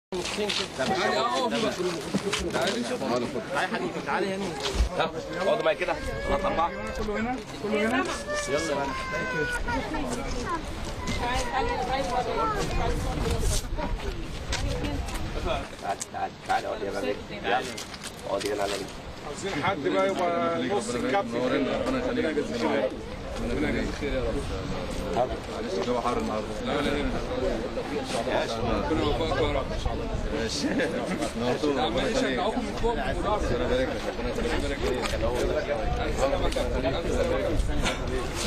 تعالي اه تعالي تعالى حبيبي تعالى هنا اقعدوا معايا كده ثلاث اربعه كله هنا كله هنا يلا بقى تعالى تعالى تعالى اقعد يا بابا يلا اقعد هنا على جنب. عاوزين حد بقى يبقى نص الكابتن ربنا يخليك ربنا يجزيك خير يا رب معلش الجو حر النهارده لا لا ربنا يوفقك يا رب ان شاء الله ماشي نورتونا عمال يشجعوكم من فوق من ضعف ربنا يبارك لك ربنا يخليك الف سلامة يا كابتن. الف سلامة يا كابتن.